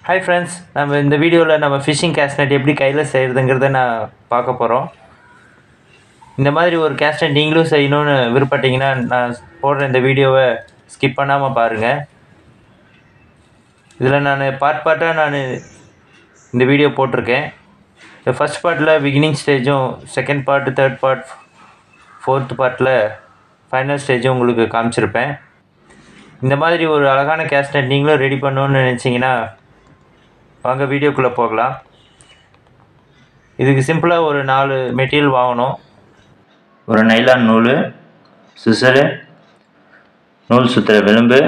hi friends நம்ம இந்த வீடியோவில் நம்ம ஃபிஷிங் கேஸ்நெட் எப்படி கையில் செய்கிறதுங்கிறத நான் பார்க்க போகிறோம் இந்த மாதிரி ஒரு கேஸ்நெட் நீங்களும் செய்யணும்னு விருப்பப்பட்டீங்கன்னா நான் போடுற இந்த வீடியோவை ஸ்கிப் பண்ணாமல் பாருங்கள் இதில் நான் பார்ட் பார்ட்டாக நான் இந்த வீடியோ போட்டிருக்கேன் இந்த ஃபஸ்ட் பார்ட்டில் பிகினிங் ஸ்டேஜும் second part third part fourth பார்ட்டில் ஃபைனல் ஸ்டேஜும் உங்களுக்கு காமிச்சிருப்பேன் இந்த மாதிரி ஒரு அழகான கேஸ்நெட் நீங்களும் ரெடி பண்ணணும்னு நினச்சிங்கன்னா வாங்க வீடியோக்குள்ளே போகலாம் இதுக்கு சிம்பிளாக ஒரு நாலு மெட்டீரியல் வாங்கணும் ஒரு நைலான் நூல் சிசரு நூல் சுற்றுற விளிம்பு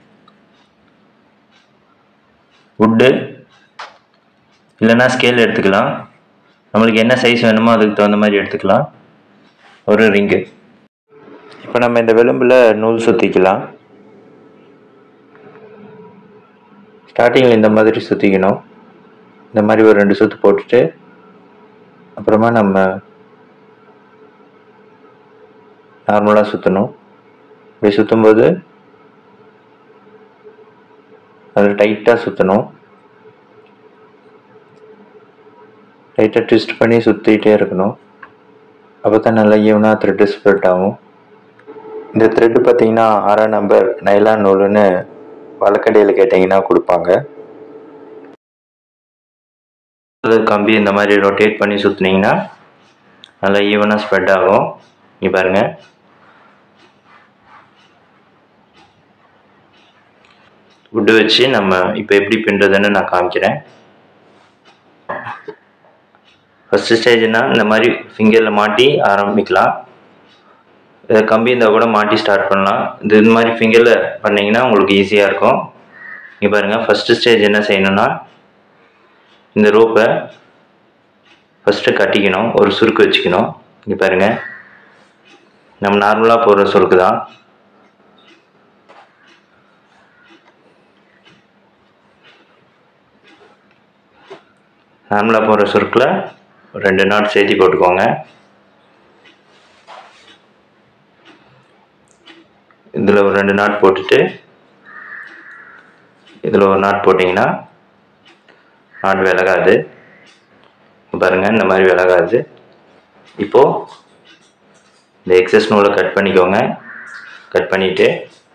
வுட்டு இல்லைன்னா ஸ்கேல் எடுத்துக்கலாம் நம்மளுக்கு என்ன சைஸ் வேணுமோ அதுக்கு தகுந்த மாதிரி எடுத்துக்கலாம் ஒரு ரிங்கு இப்போ நம்ம இந்த விளிம்பில் நூல் சுற்றிக்கலாம் ஸ்டார்டிங்கில் இந்த மாதிரி சுற்றிக்கணும் இந்த மாதிரி ஒரு ரெண்டு சுற்று போட்டுட்டு அப்புறமா நம்ம நார்மலாக சுற்றணும் இப்படி சுற்றும்போது அது டைட்டாக சுற்றணும் டைட்டாக ட்விஸ்ட் பண்ணி சுற்றிக்கிட்டே இருக்கணும் அப்போ தான் நல்லா ஈவனாக த்ரெட்டு ஸ்ப்ரெட் ஆகும் இந்த த்ரெட்டு பார்த்தீங்கன்னா ஆறாம் நம்பர் நைலான் நூலுன்னு வழக்கடையில் கேட்டிங்கன்னா கொடுப்பாங்க கம்பி இந்த மாதிரி ரொட்டேட் பண்ணி சுற்றுனீங்கன்னா நல்லா ஈவனாக ஸ்ப்ரெட் ஆகும் இங்கே பாருங்கள் வுட்டு வச்சு நம்ம இப்போ எப்படி பின்னுறதுன்னு நான் காமிக்கிறேன் ஃபஸ்ட்டு ஸ்டேஜ்னால் இந்த மாதிரி ஃபிங்கரில் மாட்டி ஆரம்பிக்கலாம் இதை கம்பி இருந்தால் கூட மாட்டி ஸ்டார்ட் பண்ணலாம் இது இந்த மாதிரி ஃபிங்கரில் பண்ணிங்கன்னா உங்களுக்கு ஈஸியாக இருக்கும் இங்கே பாருங்கள் ஃபஸ்ட்டு ஸ்டேஜ் என்ன செய்யணும்னா இந்த ரோப்பை ஃபஸ்ட்டு கட்டிக்கணும் ஒரு சுருக்கு வச்சுக்கணும் இங்கே பாருங்கள் நம்ம நார்மலாக போடுற சுருக்கு தான் நார்மலாக போடுற சுருக்கில் ரெண்டு நாட் சேர்த்தி போட்டுக்கோங்க இதில் ஒரு ரெண்டு நாட் போட்டுட்டு இதில் ஒரு நாட் போட்டிங்கன்னா நாட் விலகாது பாருங்கள் இந்த மாதிரி விலகாது இப்போது இந்த எக்ஸஸ் நூலை கட் பண்ணிக்கோங்க கட் பண்ணிவிட்டு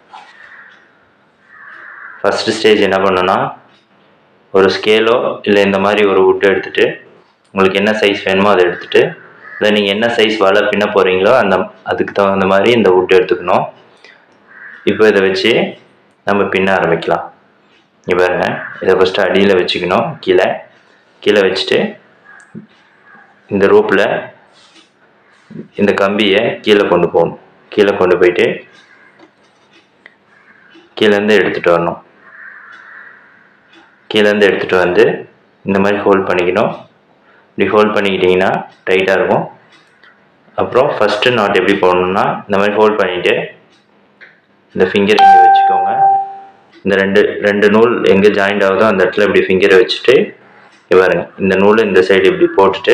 ஃபஸ்ட்டு ஸ்டேஜ் என்ன பண்ணுன்னா ஒரு ஸ்கேலோ இல்லை இந்த மாதிரி ஒரு வுட் எடுத்துகிட்டு உங்களுக்கு என்ன சைஸ் வேணுமோ அதை எடுத்துகிட்டு இல்லை நீங்கள் என்ன சைஸ் வலை பின்ன போகிறீங்களோ அந்த அதுக்கு தகுந்த மாதிரி இந்த வுட் எடுத்துக்கணும் இப்போ இதை வச்சு நம்ம பின்ன ஆரம்பிக்கலாம் இங்கே பாருங்கள் இதை ஃபஸ்ட்டு அடியில் வச்சுக்கணும் கீழே கீழே வச்சுட்டு இந்த ரோப்பில் இந்த கம்பியை கீழே கொண்டு போகணும் கீழே கொண்டு போயிட்டு கீழேருந்து எடுத்துகிட்டு வரணும் கீழேருந்து எடுத்துகிட்டு வந்து இந்த மாதிரி ஹோல்ட் பண்ணிக்கணும் இப்படி ஹோல்ட் பண்ணிக்கிட்டிங்கன்னா டைட்டாக இருக்கும் அப்புறம் ஃபஸ்ட்டு நாட் எப்படி போடணுன்னா இந்த மாதிரி ஹோல்ட் பண்ணிவிட்டு இந்த ஃபிங்கர் இங்கே வச்சுக்கோங்க இந்த ரெண்டு ரெண்டு நூல் எங்கே ஜாயிண்ட் ஆகுதோ அந்த இடத்துல இப்படி ஃபிங்கரை வச்சுட்டு பாருங்க இந்த நூல் இந்த சைடு இப்படி போட்டுட்டு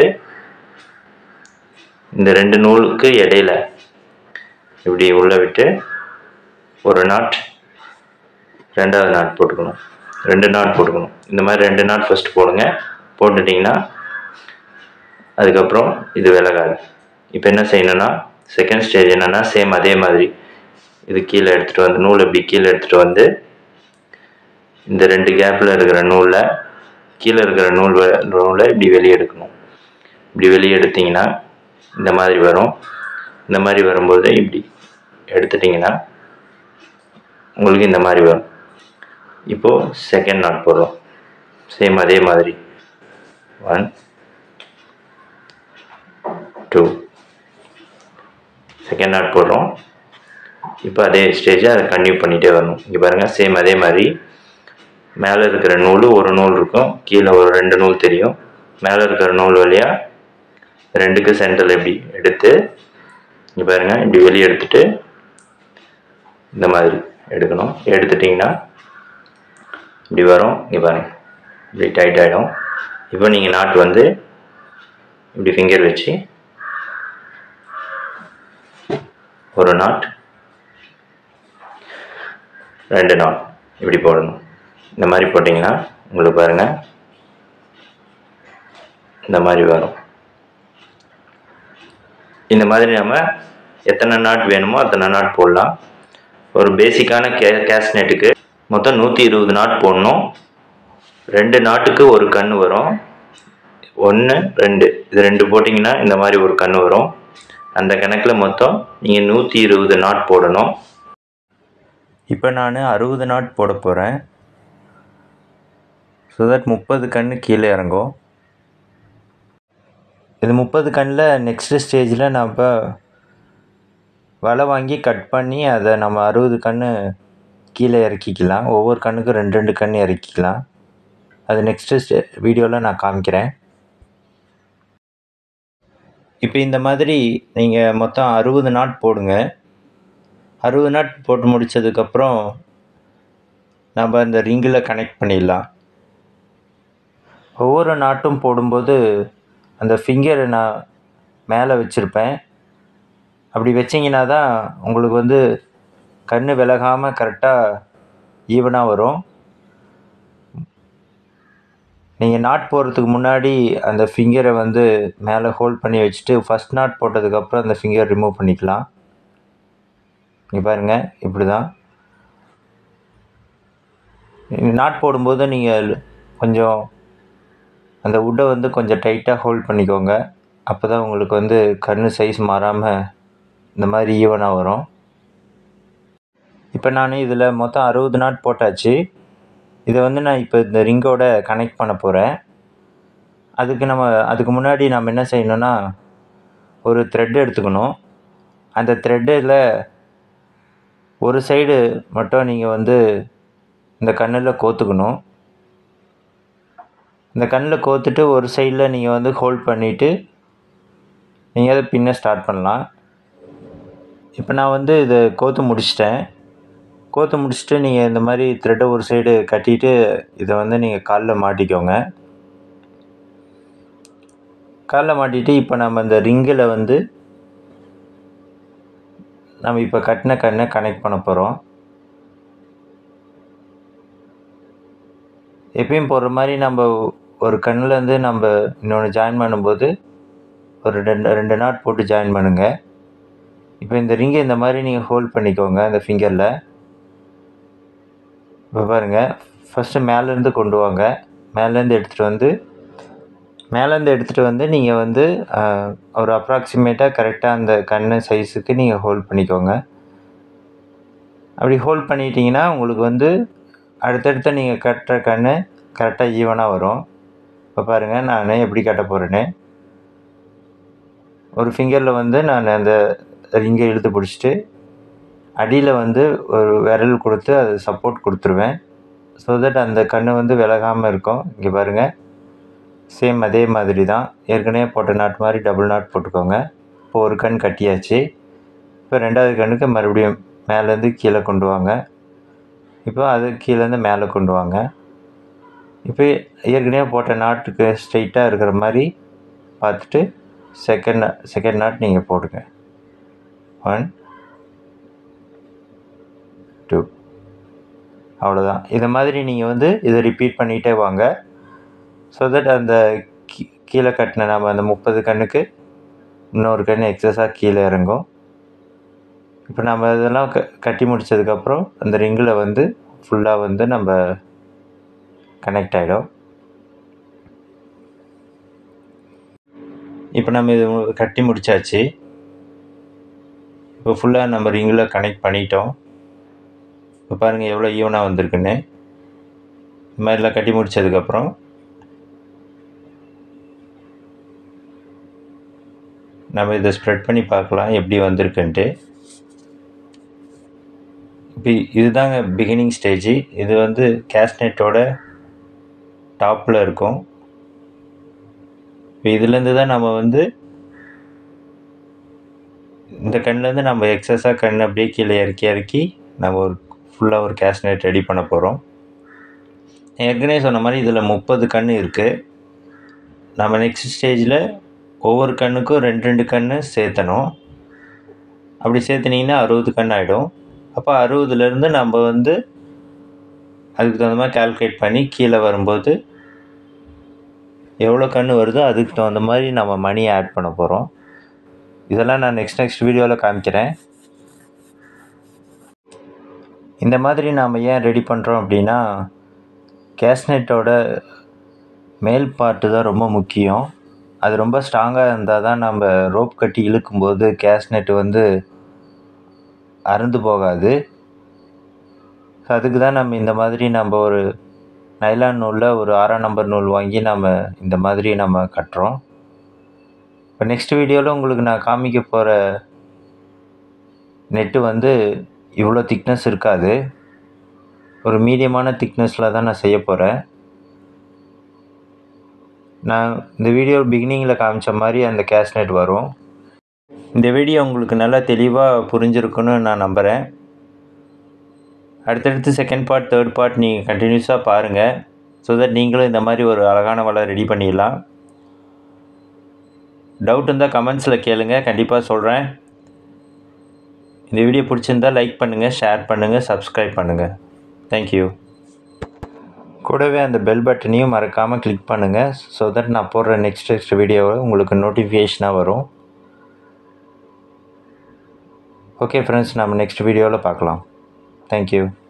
இந்த ரெண்டு நூலுக்கு இடையில இப்படி உள்ளே விட்டு ஒரு நாட் ரெண்டாவது நாட் போட்டுக்கணும் ரெண்டு நாட் போட்டுக்கணும் இந்த மாதிரி ரெண்டு நாட் ஃபஸ்ட் போடுங்க போட்டுட்டிங்கன்னா அதுக்கப்புறம் இது விலகாது இப்போ என்ன செய்யணும்னா செகண்ட் ஸ்டேஜ் என்னென்னா சேம் அதே மாதிரி இது கீழே எடுத்துகிட்டு வந்து நூல் இப்படி கீழே எடுத்துகிட்டு வந்து இந்த ரெண்டு கேப்பில் இருக்கிற நூலில் கீழே இருக்கிற நூல் நூலை இப்படி வெளியே எடுக்கணும் இப்படி வெளியே எடுத்திங்கன்னா இந்த மாதிரி வரும் இந்த மாதிரி வரும்போது இப்படி எடுத்துட்டிங்கன்னா உங்களுக்கு இந்த மாதிரி வரும் இப்போது செகண்ட் நாட் போடுறோம் சேம் அதே மாதிரி ஒன் டூ செகண்ட் நாட் போடுறோம் இப்போ அதே ஸ்டேஜை அதை கன்டினியூ பண்ணிகிட்டே வரணும் இங்கே பாருங்கள் சேம் அதே மாதிரி மேலே இருக்கிற நூல் ஒரு நூல் இருக்கும் கீழே ஒரு ரெண்டு நூல் தெரியும் மேலே இருக்கிற நூல் வழியாக ரெண்டுக்கு சென்டரில் இப்படி எடுத்து இங்கே பாருங்கள் இப்படி வெளியே எடுத்துட்டு இந்த மாதிரி எடுக்கணும் எடுத்துட்டிங்கன்னா இப்படி வரும் இங்கே பாருங்கள் இப்படி டைட் ஆகிடும் இப்போ நீங்கள் நாட் வந்து இப்படி ஃபிங்கர் வச்சு ஒரு நாட் ரெண்டு நாட் இப்படி போடணும் இந்த மாதிரி போட்டிங்கன்னா உங்களுக்கு பாருங்கள் இந்த மாதிரி வரும் இந்த மாதிரி நம்ம எத்தனை நாட் வேணுமோ அத்தனை நாட் போடலாம் ஒரு பேசிக்கான கே கேஸ்நெட்டுக்கு மொத்தம் நூற்றி இருபது நாட் போடணும் ரெண்டு நாட்டுக்கு ஒரு கன்று வரும் ஒன்று ரெண்டு இது ரெண்டு போட்டிங்கன்னா இந்த மாதிரி ஒரு கன்று வரும் அந்த கணக்கில் மொத்தம் நீங்கள் நூற்றி இருபது நாட் போடணும் இப்போ நான் அறுபது நாட் போட போகிறேன் ஸோ தட் முப்பது கன்று கீழே இறங்கும் இது முப்பது கண்ணில் நெக்ஸ்ட்டு ஸ்டேஜில் நம்ம வலை வாங்கி கட் பண்ணி அதை நம்ம அறுபது கன்று கீழே இறக்கிக்கலாம் ஒவ்வொரு கண்ணுக்கும் ரெண்டு ரெண்டு கன்று இறக்கிக்கலாம் அது நெக்ஸ்ட்டு ஸ்டே வீடியோவில் நான் காமிக்கிறேன் இப்போ இந்த மாதிரி நீங்கள் மொத்தம் அறுபது நாட் போடுங்க அறுபது நாட் போட்டு முடித்ததுக்கப்புறம் நம்ம அந்த ரிங்கில் கனெக்ட் பண்ணிடலாம் ஒவ்வொரு நாட்டும் போடும்போது அந்த ஃபிங்கரை நான் மேலே வச்சுருப்பேன் அப்படி வச்சிங்கன்னா தான் உங்களுக்கு வந்து கண் விலகாமல் கரெக்டாக ஈவனாக வரும் நீங்கள் நாட் போடுறதுக்கு முன்னாடி அந்த ஃபிங்கரை வந்து மேலே ஹோல்ட் பண்ணி வச்சுட்டு ஃபஸ்ட் நாட் போட்டதுக்கப்புறம் அந்த ஃபிங்கர் ரிமூவ் பண்ணிக்கலாம் இங்கே பாருங்கள் இப்படி தான் நாட் போடும்போது நீங்கள் கொஞ்சம் அந்த உட்டை வந்து கொஞ்சம் டைட்டாக ஹோல்ட் பண்ணிக்கோங்க அப்போ தான் உங்களுக்கு வந்து கண் சைஸ் மாறாமல் இந்த மாதிரி ஈவனாக வரும் இப்போ நான் இதில் மொத்தம் அறுபது நாட் போட்டாச்சு இதை வந்து நான் இப்போ இந்த ரிங்கோட கனெக்ட் பண்ண போகிறேன் அதுக்கு நம்ம அதுக்கு முன்னாடி நம்ம என்ன செய்யணும்னா ஒரு த்ரெட் எடுத்துக்கணும் அந்த த்ரெட்டில் ஒரு சைடு மட்டும் நீங்கள் வந்து இந்த கண்ணில் கோத்துக்கணும் இந்த கண்ணில் கோத்துட்டு ஒரு சைடில் நீங்கள் வந்து ஹோல்ட் பண்ணிவிட்டு நீங்கள் அதை பின்ன ஸ்டார்ட் பண்ணலாம் இப்போ நான் வந்து இதை கோத்து முடிச்சிட்டேன் கோத்து முடிச்சுட்டு நீங்கள் இந்த மாதிரி த்ரெட்டை ஒரு சைடு கட்டிட்டு இதை வந்து நீங்கள் காலில் மாட்டிக்கோங்க காலில் மாட்டிட்டு இப்போ நம்ம இந்த ரிங்கில் வந்து நம்ம இப்போ கட்டின கண்ணை கனெக்ட் பண்ண போகிறோம் எப்பயும் போடுற மாதிரி நம்ம ஒரு கண்ணிலேருந்து நம்ம இன்னொன்று ஜாயின் பண்ணும்போது ஒரு ரெண்டு ரெண்டு நாட் போட்டு ஜாயின் பண்ணுங்கள் இப்போ இந்த ரிங்கை இந்த மாதிரி நீங்கள் ஹோல்ட் பண்ணிக்கோங்க அந்த ஃபிங்கரில் இப்போ பாருங்கள் ஃபஸ்ட்டு மேலேருந்து கொண்டு வாங்க மேலேருந்து எடுத்துகிட்டு வந்து மேலேருந்து எடுத்துகிட்டு வந்து நீங்கள் வந்து ஒரு அப்ராக்சிமேட்டாக கரெக்டாக அந்த கண் சைஸுக்கு நீங்கள் ஹோல்ட் பண்ணிக்கோங்க அப்படி ஹோல்ட் பண்ணிட்டீங்கன்னா உங்களுக்கு வந்து அடுத்தடுத்த நீங்கள் கட்டுற கண் கரெக்டாக ஈவனாக வரும் இப்போ பாருங்கள் நான் எப்படி கட்ட போகிறேன்னு ஒரு ஃபிங்கரில் வந்து நான் அந்த ரிங்கை இழுத்து பிடிச்சிட்டு அடியில் வந்து ஒரு விரல் கொடுத்து அது சப்போர்ட் கொடுத்துருவேன் ஸோ தட் அந்த கண் வந்து விலகாமல் இருக்கும் இங்கே பாருங்கள் சேம் அதே மாதிரி தான் ஏற்கனவே போட்ட நாட் மாதிரி டபுள் நாட் போட்டுக்கோங்க இப்போ ஒரு கண் கட்டியாச்சு இப்போ ரெண்டாவது கண்ணுக்கு மறுபடியும் மேலேருந்து கீழே கொண்டு வாங்க இப்போ அது கீழேருந்து மேலே கொண்டு வாங்க இப்போ ஏற்கனவே போட்ட நாட்டுக்கு ஸ்ட்ரைட்டாக இருக்கிற மாதிரி பார்த்துட்டு செகண்ட் செகண்ட் நாட் நீங்கள் போடுங்க ஒன் டூ அவ்வளோதான் இது மாதிரி நீங்கள் வந்து இதை ரிப்பீட் பண்ணிகிட்டே வாங்க ஸோ தட் அந்த கீ கீழே கட்டின நம்ம அந்த முப்பது கண்ணுக்கு இன்னொரு கண் எக்ஸஸாக கீழே இறங்கும் இப்போ நம்ம இதெல்லாம் க கட்டி முடித்ததுக்கப்புறம் அந்த ரிங்கில் வந்து ஃபுல்லாக வந்து நம்ம கனெக்ட் ஆகிடும் இப்போ நம்ம இது கட்டி முடித்தாச்சு இப்போ ஃபுல்லாக நம்ம ரிங்கில் கனெக்ட் பண்ணிட்டோம் இப்போ பாருங்கள் எவ்வளோ ஈவனாக வந்திருக்குன்னு இது மாதிரிலாம் கட்டி முடித்ததுக்கப்புறம் நம்ம இதை ஸ்ப்ரெட் பண்ணி பார்க்கலாம் எப்படி வந்திருக்குன்ட்டு இப்போ இதுதாங்க பிகினிங் ஸ்டேஜு இது வந்து கேஸ்நெட்டோட டாப்பில் இருக்கும் இப்போ இதுலேருந்து தான் நம்ம வந்து இந்த கண்ணிலேருந்து நம்ம எக்ஸஸாக கண் அப்படியே கீழே இறக்கி இறக்கி நம்ம ஒரு ஃபுல்லாக ஒரு கேஸ்நெட் ரெடி பண்ண போகிறோம் ஏற்கனவே சொன்ன மாதிரி இதில் முப்பது கண் இருக்குது நம்ம நெக்ஸ்ட் ஸ்டேஜில் ஒவ்வொரு கண்ணுக்கும் ரெண்டு ரெண்டு கண் சேர்த்தணும் அப்படி சேர்த்துனீங்கன்னா அறுபது கண் ஆகிடும் அப்போ அறுபதுலேருந்து நம்ம வந்து அதுக்கு தகுந்த மாதிரி கால்குலேட் பண்ணி கீழே வரும்போது எவ்வளோ கன்று வருதோ அதுக்கு தகுந்த மாதிரி நம்ம மணியை ஆட் பண்ண போகிறோம் இதெல்லாம் நான் நெக்ஸ்ட் நெக்ஸ்ட் வீடியோவில் காமிக்கிறேன் இந்த மாதிரி நாம் ஏன் ரெடி பண்ணுறோம் அப்படின்னா கேஸ்நெட்டோட மேல் பார்ட்டு தான் ரொம்ப முக்கியம் அது ரொம்ப ஸ்ட்ராங்காக இருந்தால் தான் நம்ம ரோப் கட்டி இழுக்கும்போது கேஸ்நெட் வந்து அறுந்து போகாது ஸோ அதுக்கு தான் நம்ம இந்த மாதிரி நம்ம ஒரு நைலான் நூலில் ஒரு ஆறாம் நம்பர் நூல் வாங்கி நம்ம இந்த மாதிரி நம்ம கட்டுறோம் இப்போ நெக்ஸ்ட் வீடியோவில் உங்களுக்கு நான் காமிக்க போகிற நெட்டு வந்து இவ்வளோ திக்னஸ் இருக்காது ஒரு மீடியமான திக்னஸில் தான் நான் செய்ய போகிறேன் நான் இந்த வீடியோ பிகினிங்கில் காமிச்ச மாதிரி அந்த கேஷ்நெட் வரும் இந்த வீடியோ உங்களுக்கு நல்லா தெளிவாக புரிஞ்சிருக்குன்னு நான் நம்புகிறேன் அடுத்தடுத்து செகண்ட் பார்ட் தேர்ட் பார்ட் நீங்கள் கண்டினியூஸாக பாருங்கள் ஸோ தட் நீங்களும் இந்த மாதிரி ஒரு அழகான வலை ரெடி பண்ணிடலாம் டவுட் இருந்தால் கமெண்ட்ஸில் கேளுங்க கண்டிப்பாக சொல்கிறேன் இந்த வீடியோ பிடிச்சிருந்தா லைக் பண்ணுங்கள் ஷேர் பண்ணுங்கள் சப்ஸ்கிரைப் பண்ணுங்கள் தேங்க்யூ கூடவே அந்த பெல் பட்டனையும் மறக்காமல் கிளிக் பண்ணுங்கள் ஸோ தட் நான் போடுற நெக்ஸ்ட் நெக்ஸ்ட் வீடியோவை உங்களுக்கு நோட்டிஃபிகேஷனாக வரும் ஓகே ஃப்ரெண்ட்ஸ் நம்ம நெக்ஸ்ட் வீடியோவில் பார்க்கலாம் தேங்க்யூ